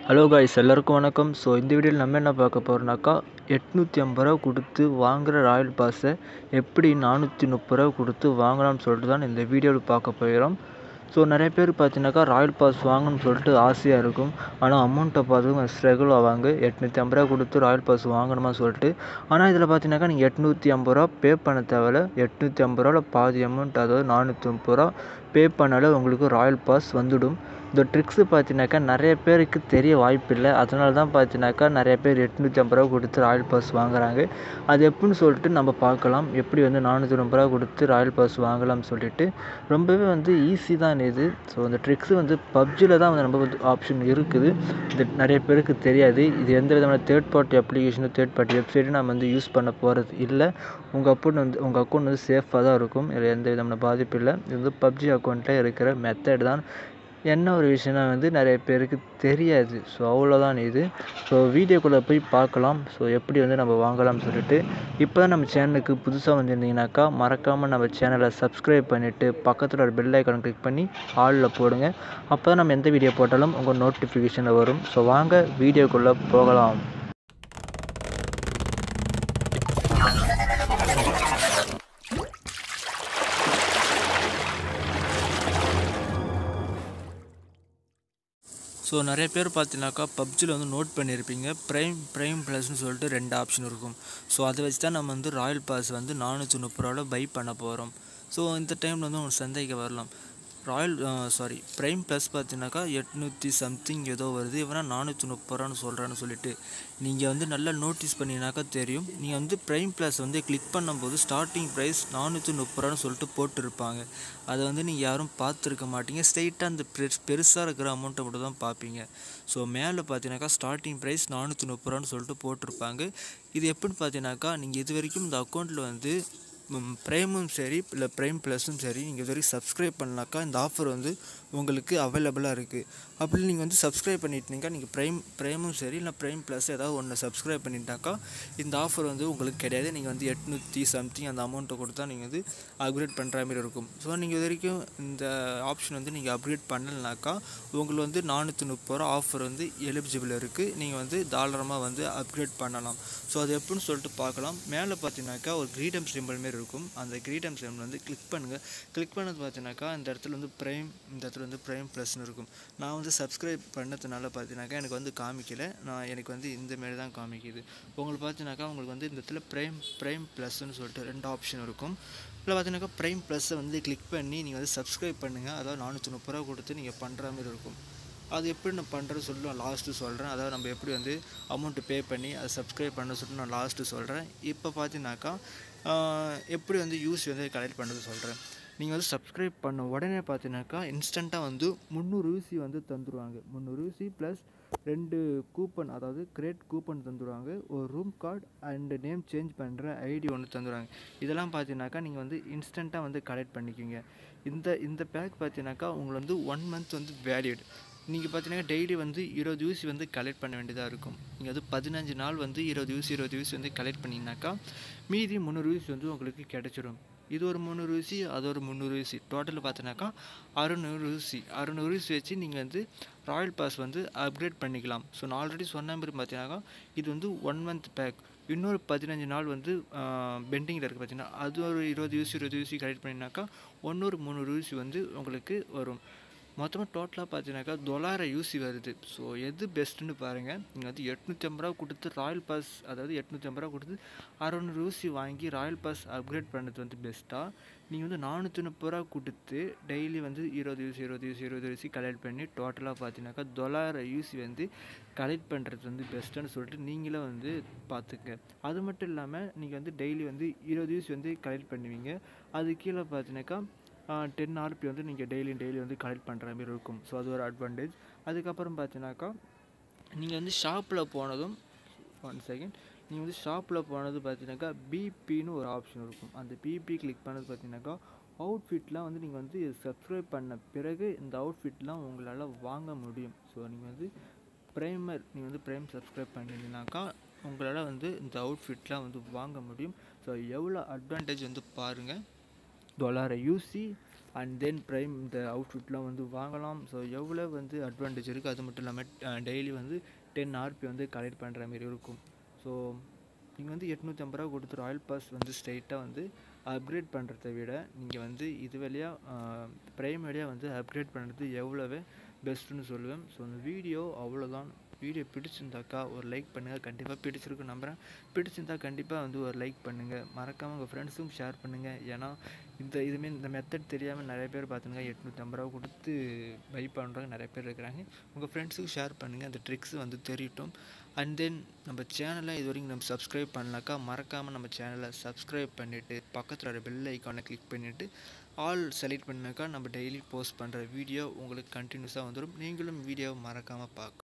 hello guys எல்லாருக்கும் வணக்கம் so இந்த வீடியோவில் நம்ம என்ன பார்க்க போகிறோம்னாக்கா எட்நூற்றி ஐம்பது ரூபா கொடுத்து வாங்குகிற ராயல் பாஸை எப்படி நானூற்றி முப்பது ரூபா கொடுத்து வாங்கலாம்னு சொல்லிட்டு தான் இந்த வீடியோவில் பார்க்க போகிறோம் ஸோ நிறைய பேர் பார்த்தீங்கன்னாக்கா ராயல் பாஸ் வாங்கணும்னு சொல்லிட்டு ஆசையாக இருக்கும் ஆனால் அமௌண்ட்டை பார்த்து ஸ்ட்ரகிள் ஆவாங்க எட்நூற்றி ஐம்பது ரூபா கொடுத்து ராயல் பாஸ் வாங்கணுமா சொல்லிட்டு ஆனால் இதில் பார்த்தீங்கன்னாக்கா நீங்கள் எட்நூற்றி ஐம்பது ரூபா பே பண்ண தேவையில்ல எட்நூற்றி ஐம்பது ரூபாவில் பாதி அமௌண்ட் அதாவது நானூற்றி முப்பது ரூபா பே பண்ணாலே உங்களுக்கு ராயல் பாஸ் வந்துடும் இந்த ட்ரிக்ஸு பார்த்தீங்கன்னாக்கா நிறைய பேருக்கு தெரிய வாய்ப்பில்லை அதனால தான் பார்த்தீங்கன்னாக்கா நிறைய பேர் எட்நூற்றி ஐம்பது ரூபா கொடுத்து ராயல் பாஸ் வாங்குறாங்க அது எப்படின்னு சொல்லிட்டு நம்ம பார்க்கலாம் எப்படி வந்து நானூற்றி ஐம்பது ரூபா கொடுத்து ராயல் பாஸ் வாங்கலாம்னு சொல்லிட்டு ரொம்பவே வந்து ஈஸி தான் இது ஸோ அந்த ட்ரிக்ஸு வந்து பப்ஜியில் தான் வந்து நம்ம வந்து ஆப்ஷன் இருக்குது இது நிறைய பேருக்கு தெரியாது இது எந்த விதமான தேர்ட் பார்ட்டி அப்ளிகேஷனும் தேர்ட் பார்ட்டி வெப்சைட்டும் நம்ம வந்து யூஸ் பண்ண போகிறது இல்லை உங்கள் அக்கௌண்ட் வந்து உங்கள் அக்கௌண்ட் வந்து சேஃபாக தான் இருக்கும் இதில் எந்த விதமான பாதிப்பு இல்லை இது வந்து பப்ஜி அக்கௌண்ட்டில் இருக்கிற மெத்தட் தான் என்ன ஒரு விஷயம்னா வந்து நிறைய பேருக்கு தெரியாது ஸோ அவ்வளோதான் இது ஸோ வீடியோக்குள்ளே போய் பார்க்கலாம் ஸோ எப்படி வந்து நம்ம வாங்கலாம்னு சொல்லிட்டு இப்போ தான் நம்ம சேனலுக்கு புதுசாக வந்திருந்தீங்கனாக்கா மறக்காமல் நம்ம சேனலை சப்ஸ்கிரைப் பண்ணிவிட்டு பக்கத்தில் ஒரு பெல் ஐக்கான் கிளிக் பண்ணி ஆளில் போடுங்க அப்போ தான் நம்ம எந்த வீடியோ போட்டாலும் உங்கள் நோட்டிஃபிகேஷனில் வரும் ஸோ வாங்க வீடியோக்குள்ளே போகலாம் ஸோ நிறைய பேர் பார்த்தீங்கன்னாக்கா பப்ஜியில் வந்து நோட் பண்ணியிருப்பீங்க ப்ரைம் ப்ரைம் ப்ளஸ்னு சொல்லிட்டு ரெண்டு ஆப்ஷன் இருக்கும் ஸோ அதை வச்சு தான் நம்ம வந்து ராயல் பாஸ் வந்து நானூற்றி முப்பது ரூபாவில் பை பண்ண போகிறோம் ஸோ இந்த டைமில் வந்து உங்களுக்கு சந்தேகம் வரலாம் ராயல் சாரி ப்ரைம் ப்ளஸ் பார்த்தீங்கன்னாக்கா எட்நூற்றி சம்திங் ஏதோ வருது இவனா நானூற்றி முப்பது ரூபான்னு சொல்கிறான்னு சொல்லிட்டு நீங்கள் வந்து நல்லா நோட்டீஸ் பண்ணினாக்கா தெரியும் நீங்கள் வந்து ப்ரைம் ப்ளஸ் வந்து கிளிக் பண்ணும்போது ஸ்டார்டிங் ப்ரைஸ் நானூற்றி முப்பது ரூபான்னு சொல்லிட்டு போட்டிருப்பாங்க அதை வந்து நீங்கள் யாரும் பார்த்துருக்க மாட்டீங்க ஸ்ட்ரெயிட்டாக அந்த பெருஸ் பெருசாக இருக்கிற அமௌண்ட்டை மட்டும் தான் பார்ப்பீங்க ஸோ மேலே பார்த்தீங்கன்னாக்கா ஸ்டார்டிங் ப்ரைஸ் நானூற்றி முப்பது ரூபான்னு சொல்லிட்டு போட்டிருப்பாங்க இது எப்படின்னு பார்த்தீங்கன்னாக்கா நீங்கள் இது வரைக்கும் இந்த அக்கௌண்ட்டில் வந்து ப்ரைமும் சரி இல்லை ப்ரைம் ப்ளஸும் சரி நீங்கள் இது வரைக்கும் சப்ஸ்கிரைப் பண்ணாக்கா இந்த ஆஃபர் வந்து உங்களுக்கு அவைலபிளாக இருக்குது அப்படி நீங்கள் வந்து சப்ஸ்கிரைப் பண்ணிட்டீங்க நீங்கள் ப்ரைம் ப்ரைமும் சரி இல்லை ப்ரைம் ப்ளஸ் ஏதாவது ஒன்று சப்ஸ்கிரைப் பண்ணிட்டாக்கா இந்த ஆஃபர் வந்து உங்களுக்கு கிடையாது நீங்கள் வந்து எட்நூற்றி சம்திங் அந்த அமௌண்ட்டை கொடுத்தா நீங்கள் வந்து அப்கிரேட் பண்ணுற மாதிரி இருக்கும் ஸோ நீங்கள் இது வரைக்கும் இந்த ஆப்ஷன் வந்து நீங்கள் அப்கிரேட் பண்ணலைனாக்கா உங்களுக்கு வந்து நானூற்றி முப்பது ரூபா ஆஃபர் வந்து எலிஜிபிள் இருக்குது நீங்கள் வந்து தாராளமாக வந்து அப்கிரேட் பண்ணலாம் ஸோ அது எப்படின்னு சொல்லிட்டு பார்க்கலாம் மேலே பார்த்தீங்கன்னாக்கா ஒரு கிரீடம் சிம்பிள் மாரி இருக்கும் அந்த கிரீடம் சிம்பிள் வந்து கிளிக் பண்ணுங்கள் கிளிக் பண்ணது பார்த்தீங்கன்னாக்கா இந்த இடத்துல வந்து ப்ரைம் இந்த இடத்துல வந்து ப்ரைம் ப்ளஸ்னு இருக்கும் நான் வந்து சப்ஸ்கிரைப் பண்ணதுனால பார்த்தீங்கன்னாக்கா எனக்கு வந்து காமிக்கல நான் எனக்கு வந்து இந்த மாரி தான் காமிக்குது உங்களுக்கு பார்த்தீங்கன்னாக்கா உங்களுக்கு வந்து இந்த இடத்துல ப்ரைம் ப்ரைம் ப்ளஸ்ன்னு சொல்லிட்டு ரெண்டு ஆப்ஷன் இருக்கும் இதில் பார்த்தீங்கன்னாக்கா ப்ரைம் ப்ளஸ்ஸை வந்து கிளிக் பண்ணி நீங்கள் வந்து சப்ஸ்கிரைப் பண்ணுங்கள் அதாவது நானூற்றி முப்பது ரூபா கொடுத்து நீங்கள் பண்ணுற மாதிரி இருக்கும் அது எப்படி நான் பண்ணுறது சொல்லிட்டு நான் லாஸ்ட்டு சொல்கிறேன் அதாவது நம்ம எப்படி வந்து அமௌண்ட்டு பே பண்ணி அதை சப்ஸ்கிரைப் பண்ண சொல்லிட்டு நான் லாஸ்ட்டு சொல்கிறேன் இப்போ பார்த்தீங்கன்னாக்கா எப்படி வந்து யூஸ் வந்து கலெக்ட் பண்ணுறது சொல்கிறேன் நீங்கள் வந்து சப்ஸ்கிரைப் பண்ண உடனே பார்த்தீங்கன்னாக்கா இன்ஸ்டண்ட்டாக வந்து முந்நூறு யூசி வந்து தந்துடுவாங்க முந்நூறு யூசி ப்ளஸ் ரெண்டு கூப்பன் அதாவது கிரேட் கூப்பன் தந்துடுவாங்க ஒரு room card and name change பண்ணுற ஐடி ஒன்று தந்துடுவாங்க இதெல்லாம் பார்த்தீங்கன்னாக்கா நீங்கள் வந்து இன்ஸ்டண்ட்டாக வந்து கலெக்ட் பண்ணிக்கிங்க இந்த இந்த பேக் பார்த்தீங்கன்னாக்கா உங்களுக்கு வந்து ஒன் மந்த் வந்து வேலிட் நீங்கள் பார்த்தீங்கன்னா டெய்லி வந்து இருபது யூசி வந்து கலெக்ட் பண்ண வேண்டியதாக இருக்கும் நீங்கள் வந்து பதினஞ்சு நாள் வந்து இருபது யூசி இருபது யூசி வந்து கலெக்ட் பண்ணிங்கனாக்கா மீதி முந்நூறு யூசி வந்து உங்களுக்கு கிடச்சிரும் இது ஒரு முந்நூறு யூசி அது ஒரு முந்நூறு யூசி டோட்டல் பார்த்தீங்கன்னாக்கா அறுநூறு யூசி அறுநூறு யூசி வச்சு நீங்கள் வந்து ராயல் பாஸ் வந்து அப்கிரேட் பண்ணிக்கலாம் ஸோ நான் ஆல்ரெடி சொன்ன மாதிரி பார்த்தீங்கன்னாக்கா இது வந்து ஒன் மந்த் பேக் இன்னொரு பதினஞ்சு நாள் வந்து பெண்டிங்கில் இருக்குது பார்த்தீங்கன்னா அது ஒரு இருபது யூசி இருபது யூசி கலெக்ட் பண்ணினாக்கா ஒன்னொரு முந்நூறு யூசி வந்து உங்களுக்கு வரும் மொத்தமாக டோட்டலாக பார்த்தீங்கன்னாக்கா தொள்ளாயிரம் யூசி வருது ஸோ எது பெஸ்ட்டுன்னு பாருங்கள் நீங்கள் வந்து எட்நூற்றி ஐம்பது ரூபா கொடுத்து ராயல் பாஸ் அதாவது எட்நூற்றி ஐம்பது ரூபா கொடுத்து அறநூறு யூசி வாங்கி ராயல் பாஸ் அப்கிரேட் பண்ணது வந்து பெஸ்ட்டாக நீங்கள் வந்து நானூற்றி முப்பது ரூபா கொடுத்து டெய்லி வந்து இருபது யூசி இருபது யூசி இருபது யூசி கலெக்ட் பண்ணி டோட்டலாக பார்த்தீங்கன்னாக்கா தொள்ளாயிரம் யூசி வந்து கலெக்ட் பண்ணுறது வந்து பெஸ்ட்டுன்னு சொல்லிட்டு நீங்களே வந்து பார்த்துக்க அது மட்டும் இல்லாமல் நீங்கள் வந்து டெய்லி வந்து இருபது யூசி வந்து கலெக்ட் பண்ணுவீங்க அது கீழே பார்த்தீங்கன்னாக்கா டென் ஆர்பி வந்து நீங்கள் டெய்லி டெய்லி வந்து கலெக்ட் பண்ணுற மாதிரி இருக்கும் ஸோ அது ஒரு அட்வான்டேஜ் அதுக்கப்புறம் பார்த்தீங்கன்னாக்கா நீங்கள் வந்து ஷாப்பில் போனதும் ஒன் செகண்ட் நீங்கள் வந்து ஷாப்பில் போனது பார்த்தீங்கன்னாக்கா பிபின்னு ஒரு ஆப்ஷன் இருக்கும் அந்த பிபி கிளிக் பண்ணது பார்த்தீங்கன்னாக்கா அவுட்ஃபிட்லாம் வந்து நீங்கள் வந்து சப்ஸ்கிரைப் பண்ண பிறகு இந்த அவுட்ஃபிட்லாம் உங்களால் வாங்க முடியும் ஸோ நீங்கள் வந்து ப்ரைமர் நீங்கள் வந்து ப்ரைம் சப்ஸ்கிரைப் பண்ணியிருந்தீங்கனாக்கா உங்களால் வந்து இந்த அவுட்ஃபிட்லாம் வந்து வாங்க முடியும் ஸோ எவ்வளோ அட்வான்டேஜ் வந்து பாருங்கள் தொள்ளாயிரம் யூசி அண்ட் தென் ப்ரைம் இந்த அவுட்ஃபிட்லாம் வந்து வாங்கலாம் ஸோ எவ்வளோ வந்து அட்வான்டேஜ் இருக்குது அது மட்டும் இல்லாமல் டெய்லி வந்து டென் ஆர்பி வந்து கலெக்ட் பண்ணுற மாதிரி இருக்கும் ஸோ நீங்கள் வந்து எட்நூற்றி ஐம்பது ரூபா கொடுத்து ராயல் பாஸ் வந்து ஸ்ட்ரைட்டாக வந்து அப்கிரேட் பண்ணுறத விட நீங்கள் வந்து இது வழியாக ப்ரைம் வழியாக வந்து அப்கிரேட் பண்ணுறது எவ்வளோவே பெஸ்ட்டுன்னு சொல்லுவேன் ஸோ அந்த வீடியோ அவ்வளோதான் வீடியோ பிடிச்சிருந்தாக்கா ஒரு லைக் பண்ணுங்கள் கண்டிப்பாக பிடிச்சிருக்கு நம்புகிறேன் பிடிச்சிருந்தா கண்டிப்பாக வந்து ஒரு லைக் பண்ணுங்கள் மறக்காமல் உங்கள் ஃப்ரெண்ட்ஸுக்கும் ஷேர் பண்ணுங்கள் ஏன்னா இந்த இதுமாரி இந்த மெத்தட் தெரியாமல் நிறைய பேர் பார்த்துங்க எட்நூற்றி ஐம்பது ரூபா கொடுத்து பை பண்ணுறவங்க நிறைய பேர் இருக்கிறாங்க உங்கள் ஃப்ரெண்ட்ஸுக்கு ஷேர் பண்ணுங்கள் அந்த ட்ரிக்ஸ் வந்து தெரியட்டும் அண்ட் தென் நம்ம சேனலை இது வரைக்கும் நம்ம சப்ஸ்கிரைப் பண்ணலாக்கா மறக்காமல் நம்ம சேனலை சப்ஸ்கிரைப் பண்ணிவிட்டு பக்கத்தில் வர பெல் ஐக்கானை கிளிக் பண்ணிவிட்டு ஆல் செலக்ட் பண்ணாக்கா நம்ம டெய்லி போஸ்ட் பண்ணுற வீடியோ உங்களுக்கு கண்டினியூஸாக வந்துடும் நீங்களும் வீடியோவை மறக்காமல் பார்க்க